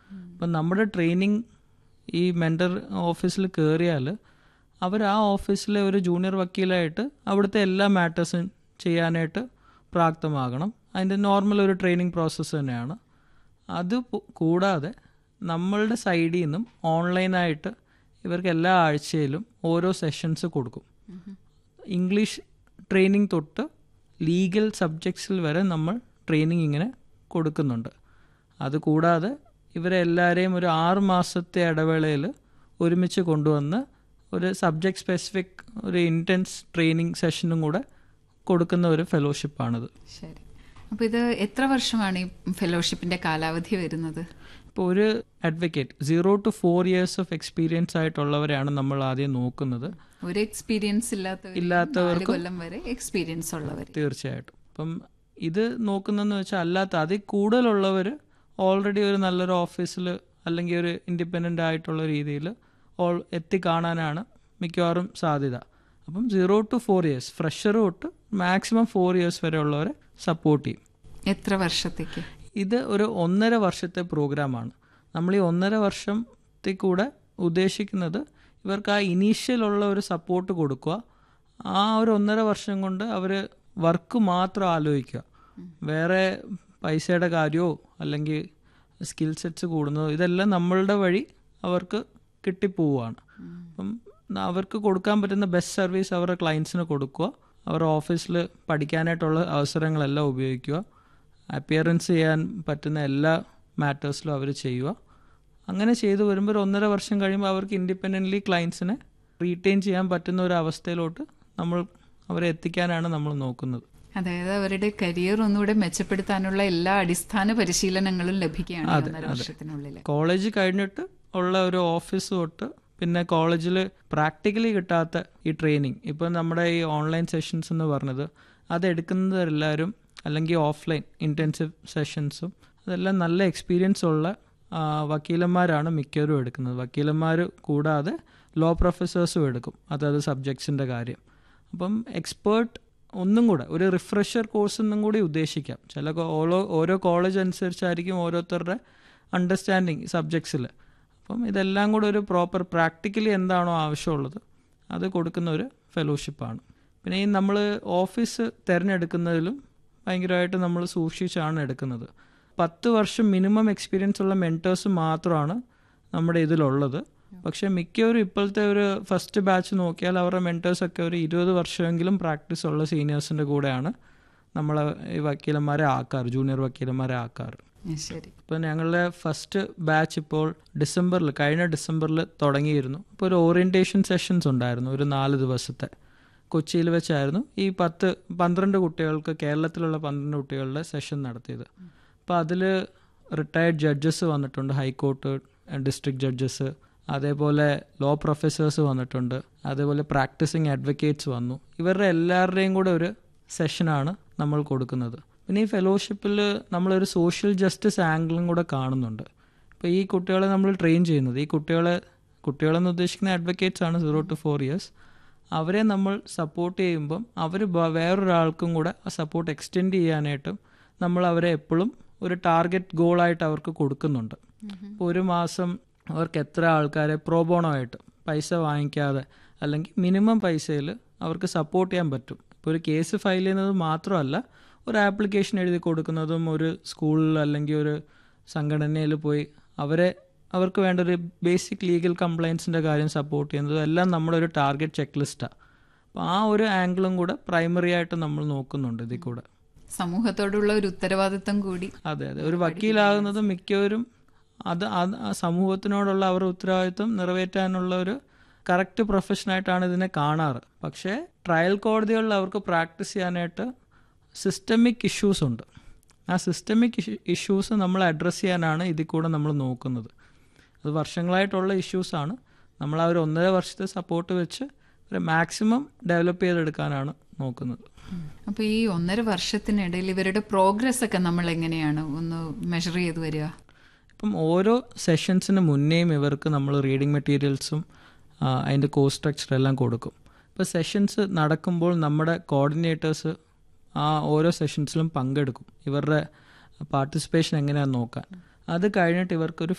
അപ്പം നമ്മുടെ ട്രെയിനിങ് ഈ മെൻറ്റർ ഓഫീസിൽ കയറിയാൽ അവർ ആ ഓഫീസിലെ ഒരു ജൂനിയർ വക്കീലായിട്ട് അവിടുത്തെ എല്ലാ മാറ്റേഴ്സും ചെയ്യാനായിട്ട് പ്രാപ്തമാകണം അതിൻ്റെ നോർമൽ ഒരു ട്രെയിനിങ് പ്രോസസ്സ് തന്നെയാണ് അത് പു- കൂടാതെ നമ്മളുടെ സൈഡിൽ നിന്നും ഓൺലൈനായിട്ട് ഇവർക്ക് എല്ലാ ആഴ്ചയിലും ഓരോ സെഷൻസ് കൊടുക്കും ഇംഗ്ലീഷ് ട്രെയിനിങ് തൊട്ട് ലീഗൽ സബ്ജക്ട്സിൽ വരെ നമ്മൾ ട്രെയിനിങ് ഇങ്ങനെ കൊടുക്കുന്നുണ്ട് അതുകൂടാതെ ഇവരെ എല്ലാവരെയും ഒരു ആറ് മാസത്തെ ഇടവേളയിൽ ഒരുമിച്ച് കൊണ്ടുവന്ന് ഒരു സബ്ജക്ട് സ്പെസിഫിക് ഒരു ഇൻറ്റൻസ് ട്രെയിനിങ് സെഷനും കൂടെ കൊടുക്കുന്ന ഒരു ഫെലോഷിപ്പാണിത് ശരി അപ്പൊ ഇത് എത്ര വർഷമാണ് ഈ ഫെലോഷിപ്പിന്റെ കാലാവധി വരുന്നത് ഇപ്പോൾ ഒരു advocate zero two four years of experience ആയിട്ടുള്ളവരെയാണ് നമ്മൾ ആദ്യം നോക്കുന്നത് ഒരു എക്സ്പീരിയൻസ് ഇല്ലാത്തവർ ഇല്ലാത്തവർക്കും- കൊല്ലം വരെ എക്സ്പീരിയൻസ് ഉള്ളവർ തീർച്ചയായിട്ടും അപ്പം ഇത് നോക്കുന്നതെന്ന് വെച്ചാൽ അല്ലാത്ത അതിൽ കൂടുതലുള്ളവർ ഓൾറെഡി ഒരു നല്ലൊരു ഓഫീസിൽ അല്ലെങ്കിൽ ഒരു ഇൻഡിപെൻഡൻ്റ് ആയിട്ടുള്ള രീതിയിൽ ഓൾ എത്തിക്കാണാനാണ് മിക്കവാറും സാധ്യത അപ്പം zero two four years fresher തൊട്ട് മാക്സിമം ഫോർ ഇയേഴ്സ് വരെ ഉള്ളവരെ സപ്പോർട്ട് ചെയ്യും എത്ര വർഷത്തേക്ക് ഇത് ഒരു ഒന്നര വർഷത്തെ പ്രോഗ്രാമാണ് നമ്മൾ ഈ ഒന്നര വർഷത്തിൽ കൂടെ ഉദ്ദേശിക്കുന്നത് ഇവർക്ക് ആ ഇനീഷ്യൽ ഉള്ള ഒരു സപ്പോർട്ട് കൊടുക്കുക ആ ഒരു ഒന്നര വർഷം കൊണ്ട് അവർ വർക്ക് മാത്രം ആലോചിക്കുക വേറെ പൈസയുടെ കാര്യമോ അല്ലെങ്കിൽ സ്കിൽ സെറ്റ്സ് കൂടുന്നതോ ഇതെല്ലാം നമ്മളുടെ വഴി അവർക്ക് കിട്ടിപ്പോവുകയാണ് അപ്പം അവർക്ക് കൊടുക്കാൻ പറ്റുന്ന ബെസ്റ്റ് സർവീസ് അവരുടെ ക്ലയൻസിന് കൊടുക്കുക അവരുടെ ഓഫീസിൽ പഠിക്കാനായിട്ടുള്ള അവസരങ്ങളെല്ലാം ഉപയോഗിക്കുക അപ്പിയറൻസ് ചെയ്യാൻ പറ്റുന്ന എല്ലാ മാറ്റേഴ്സിലും അവർ ചെയ്യുക അങ്ങനെ ചെയ്തു വരുമ്പോൾ ഒരു ഒന്നര വർഷം കഴിയുമ്പോൾ അവർക്ക് ഇൻഡിപെൻഡൻ്റ്ലി ക്ലയൻസിനെ റീറ്റെയിൻ ചെയ്യാൻ പറ്റുന്ന ഒരു അവസ്ഥയിലോട്ട് നമ്മൾ അവരെ എത്തിക്കാനാണ് നമ്മൾ നോക്കുന്നത് അതായത് അവരുടെ കരിയർ ഒന്നുകൂടെ മെച്ചപ്പെടുത്താനുള്ള എല്ലാ അടിസ്ഥാന പരിശീലനങ്ങളും ലഭിക്കുകയാണ് ഈ ഒന്നര വർഷത്തിനുള്ളിൽ കോളേജ് കഴിഞ്ഞിട്ട് ഉള്ള ഒരു ഓഫീസ് തൊട്ട് പിന്നെ കോളേജിൽ പ്രാക്ടിക്കലി കിട്ടാത്ത ഈ ട്രെയിനിങ് ഇപ്പം നമ്മുടെ ഈ ഓൺലൈൻ സെഷൻസ് എന്ന് പറഞ്ഞത് അത് എടുക്കുന്നതെല്ലാവരും അല്ലെങ്കിൽ ഓഫ്ലൈൻ ഇൻറ്റൻസീവ് സെഷൻസും അതെല്ലാം നല്ല എക്സ്പീരിയൻസ് ഉള്ള ആ, വക്കീലന്മാരാണ് മിക്കവരും എടുക്കുന്നത് വക്കീലന്മാർ കൂടാതെ ലോ പ്രൊഫസേഴ്സും എടുക്കും അതായത് സബ്ജക്ട്സിൻ്റെ കാര്യം അപ്പം എക്സ്പേർട്ട് ഒന്നും കൂടെ ഒരു റിഫ്രഷർ കോഴ്സ് എന്നും കൂടി ഉദ്ദേശിക്കാം ചില കോ- ഓരോ ഓരോ കോളേജ് അനുസരിച്ചായിരിക്കും ഓരോരുത്തരുടെ അണ്ടർസ്റ്റാൻഡിങ് സബ്ജക്ട്സിൽ അപ്പം ഇതെല്ലാം കൂടെ ഒരു പ്രോപ്പർ പ്രാക്ടിക്കലി എന്താണോ ആവശ്യമുള്ളത് അത് കൊടുക്കുന്ന ഒരു ഫെലോഷിപ്പാണ് പിന്നെ ഈ നമ്മൾ ഓഫീസ് തിരഞ്ഞെടുക്കുന്നതിലും ഭയങ്കരമായിട്ട് നമ്മൾ സൂക്ഷിച്ചാണ് എടുക്കുന്നത് പത്ത് വർഷം മിനിമം എക്സ്പീരിയൻസ് ഉള്ള മെൻറ്റേഴ്സ് മാത്രമാണ് നമ്മുടെ ഇതിലുള്ളത് പക്ഷെ മിക്കവരും ഇപ്പോഴത്തെ ഒരു ഫസ്റ്റ് ബാച്ച് നോക്കിയാൽ അവരുടെ മെൻറ്റേഴ്സൊക്കെ ഒരു ഇരുപത് വർഷമെങ്കിലും പ്രാക്ടീസ് ഉള്ള സീനിയേഴ്സിൻ്റെ കൂടെയാണ് നമ്മൾ ഈ വക്കീലന്മാരെ ആക്കാറ് ജൂനിയർ വക്കീലന്മാരെ ആക്കാറ് ശരി ഇപ്പോൾ ഞങ്ങളുടെ ഫസ്റ്റ് ബാച്ച് ഇപ്പോൾ ഡിസംബറിൽ കഴിഞ്ഞ ഡിസംബറിൽ തുടങ്ങിയിരുന്നു ഇപ്പോൾ ഒരു ഓറിയൻറ്റേഷൻ സെഷൻസ് ഉണ്ടായിരുന്നു ഒരു നാല് ദിവസത്തെ കൊച്ചിയിൽ വെച്ചായിരുന്നു ഈ പത്ത് പന്ത്രണ്ട് കുട്ടികൾക്ക് കേരളത്തിലുള്ള പന്ത്രണ്ട് കുട്ടികളുടെ സെഷൻ നടത്തിയത് അപ്പോൾ അതിൽ റിട്ടയർഡ് ജഡ്ജസ് വന്നിട്ടുണ്ട് ഹൈക്കോർട്ട് ഡിസ്ട്രിക്ട് ജഡ്ജസ് അതേപോലെ ലോ പ്രൊഫസേഴ്സ് വന്നിട്ടുണ്ട് അതേപോലെ പ്രാക്ടീസിങ് അഡ്വക്കേറ്റ്സ് വന്നു ഇവരുടെ എല്ലാവരുടെയും കൂടെ ഒരു സെഷനാണ് നമ്മൾ കൊടുക്കുന്നത് പിന്നെ ഈ ഫെലോഷിപ്പിൽ നമ്മളൊരു സോഷ്യൽ ജസ്റ്റിസ് ആംഗിളും കൂടെ കാണുന്നുണ്ട് ഇപ്പോൾ ഈ കുട്ടികളെ നമ്മൾ ട്രെയിൻ ചെയ്യുന്നത് ഈ കുട്ടികളെ കുട്ടികളെന്ന് ഉദ്ദേശിക്കുന്ന അഡ്വക്കേറ്റ്സ് ആണ് സീറോ ടു ഫോർ ഇയേഴ്സ് അവരെ നമ്മൾ സപ്പോർട്ട് ചെയ്യുമ്പം അവർ വേറൊരാൾക്കും കൂടെ ആ സപ്പോർട്ട് എക്സ്റ്റെൻഡ് ചെയ്യാനായിട്ടും നമ്മൾ അവരെ എപ്പോഴും ഒരു ടാർഗറ്റ് ഗോളായിട്ട് അവർക്ക് കൊടുക്കുന്നുണ്ട് ഇപ്പോൾ ഒരു മാസം അവർക്ക് എത്ര ആൾക്കാരെ പ്രോബോണോ ആയിട്ട് പൈസ വാങ്ങിക്കാതെ അല്ലെങ്കിൽ മിനിമം പൈസയിൽ അവർക്ക് സപ്പോർട്ട് ചെയ്യാൻ പറ്റും ഇപ്പോൾ ഒരു കേസ് ഫയൽ ചെയ്യുന്നത് മാത്രമല്ല ഒരു ആപ്ലിക്കേഷൻ എഴുതി കൊടുക്കുന്നതും ഒരു സ്കൂളിൽ അല്ലെങ്കിൽ ഒരു സംഘടനയിൽ പോയി അവരെ അവർക്ക് വേണ്ട ഒരു ബേസിക് ലീഗൽ കംപ്ലയിൻസിൻ്റെ കാര്യം സപ്പോർട്ട് ചെയ്യുന്നതും എല്ലാം നമ്മുടെ ഒരു ടാർഗറ്റ് ചെക്ക് ലിസ്റ്റാണ് അപ്പോൾ ആ ഒരു ആംഗിളും കൂടെ പ്രൈമറി ആയിട്ട് നമ്മൾ നോക്കുന്നുണ്ട് ഇതിൽ കൂടെ സമൂഹത്തോടുള്ള ഒരു ഉത്തരവാദിത്തം കൂടി അതെ അതെ ഒരു വക്കീലാകുന്നത് മിക്കവരും അത് അത് ആ സമൂഹത്തിനോടുള്ള അവരുടെ ഉത്തരവാദിത്വം നിറവേറ്റാനുള്ള ഒരു കറക്റ്റ് പ്രൊഫഷനായിട്ടാണ് ഇതിനെ കാണാറ് പക്ഷേ ട്രയൽ കോടതികളിൽ അവർക്ക് പ്രാക്ടീസ് ചെയ്യാനായിട്ട് സിസ്റ്റമിക് ഇഷ്യൂസ് ഉണ്ട് ആ സിസ്റ്റമിക് ഇഷ്യൂസ് നമ്മൾ അഡ്രസ്സ് ചെയ്യാനാണ് ഇതിൽ കൂടെ നമ്മൾ നോക്കുന്നത് അത് വർഷങ്ങളായിട്ടുള്ള ഇഷ്യൂസാണ് നമ്മൾ ആ ഒരു ഒന്നര വർഷത്തെ സപ്പോർട്ട് വെച്ച് ഒരു മാക്സിമം ഡെവലപ്പ് ചെയ്തെടുക്കാനാണ് നോക്കുന്നത് അപ്പൊ ഈ ഒന്നര വർഷത്തിനിടയിൽ ഇവരുടെ പ്രോഗ്രസ് ഒക്കെ നമ്മൾ എങ്ങനെയാണ് ഒന്ന് മെഷർ ചെയ്ത് വരിക ഇപ്പം ഓരോ സെഷൻസിന് മുന്നേയും ഇവർക്ക് നമ്മൾ റീഡിങ് മെറ്റീരിയൽസും അതിൻ്റെ കോഴ്സ് സ്ട്രക്ചർ എല്ലാം കൊടുക്കും ഇപ്പോൾ സെഷൻസ് നടക്കുമ്പോൾ നമ്മുടെ കോർഡിനേറ്റേഴ്സ് ആ ഓരോ സെഷൻസിലും പങ്കെടുക്കും ഇവരുടെ പാർട്ടിസിപ്പേഷൻ എങ്ങനെയാണെന്ന് നോക്കാൻ അത് കഴിഞ്ഞിട്ട് ഇവർക്കൊരു